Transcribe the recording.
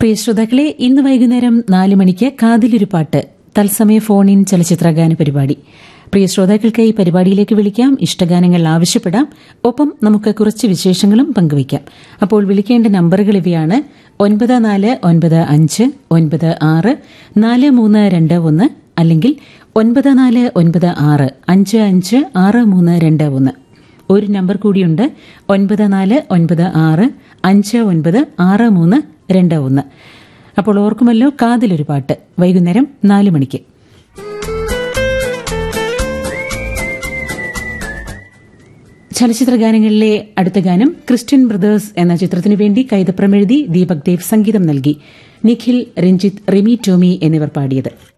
പ്രിയ ശ്രോതാക്കളെ ഇന്ന് വൈകുന്നേരം നാല് മണിക്ക് കാതിലൊരു പാട്ട് തത്സമയ ഫോൺ ഇൻ ചലച്ചിത്രഗാന പരിപാടി പ്രിയ ശ്രോതാക്കൾക്ക് ഈ പരിപാടിയിലേക്ക് വിളിക്കാം ഇഷ്ടഗാനങ്ങൾ ആവശ്യപ്പെടാം ഒപ്പം നമുക്ക് കുറച്ച് വിശേഷങ്ങളും പങ്കുവയ്ക്കാം അപ്പോൾ വിളിക്കേണ്ട നമ്പറുകൾ ഇവയാണ് ഒൻപത് നാല് ഒൻപത് അഞ്ച് ഒൻപത് ആറ് നാല് മൂന്ന് രണ്ട് ഒന്ന് അല്ലെങ്കിൽ ഒൻപത് നാല് ഒൻപത് ആറ് അഞ്ച് അഞ്ച് ആറ് മൂന്ന് രണ്ട് ഒന്ന് ഒരു നമ്പർ കൂടിയുണ്ട് ഒൻപത് നാല് ഒൻപത് ആറ് അഞ്ച് ഒൻപത് ആറ് മൂന്ന് രണ്ട് ഒന്ന് അപ്പോൾ ഓർക്കുമല്ലോ കാതിലൊരു പാട്ട് വൈകുന്നേരം നാല് മണിക്ക് ചലച്ചിത്ര ഗാനങ്ങളിലെ അടുത്ത ഗാനം ക്രിസ്ത്യൻ ബ്രദേഴ്സ് എന്ന ചിത്രത്തിനു വേണ്ടി കൈതപ്രമെഴുതി ദീപക് ദേവ് സംഗീതം നൽകി നിഖിൽ രഞ്ജിത്ത് റിമി ടോമി എന്നിവർ പാടിയത്